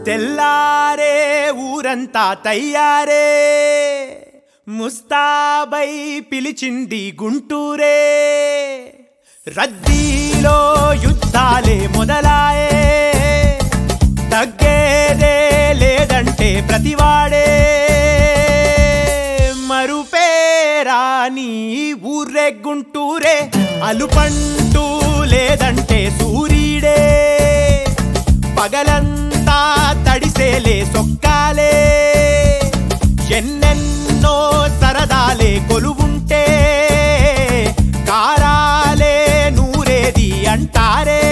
తెల్లారే ఊరంతా తయ్యారే ముస్తాబై పిలిచింది గుంటూరే రద్దీలో యుద్ధాలే మొదలాయే తగ్గేదే లేదంటే ప్రతివాడే మరుపేరాని ఊర్రే గుంటూరే అలుపంటూ లేదంటే సూర్యుడే పగలంతా తడిసేలే సొక్కాలే ఎన్నెన్నో సరదాలే కొలువుంటే కారాలే నూరేది అంటారే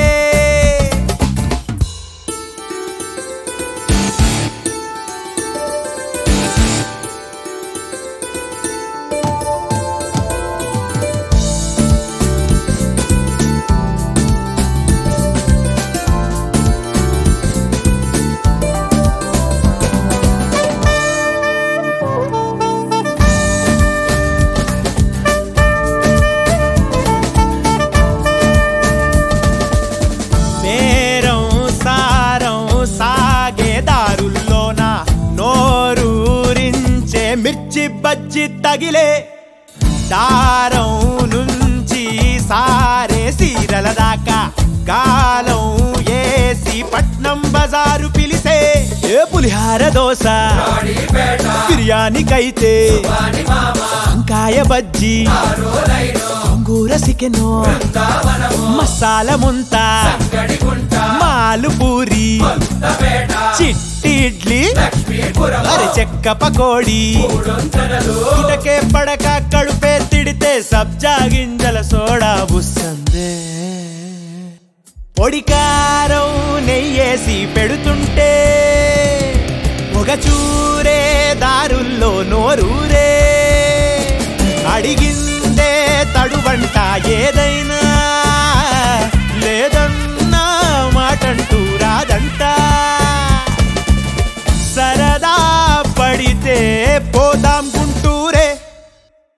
నేరం సారం సాగే దారుల్లోన నోరూరించే మిర్చి బజ్జి తగిలే దారం నుంచి సారే సీరల దాకా కాలం ఏసి పట్నం బజారు పిలిసే ఏ పులిహార దోశ బిర్యానీకైతే వంకాయ బజ్జీ గోంగూర చికెను మసాలా ముంత మాలు పూరి చిట్టి ఇడ్లీ అరి చెక్క పకోడి ఇటకే పడక కడుపే తిడితే సబ్జా గింజల సోడా బుస్సందే పొడికారం నెయ్యేసి పెడుతుంటే పొగ చూరే దారుల్లో నోరూరే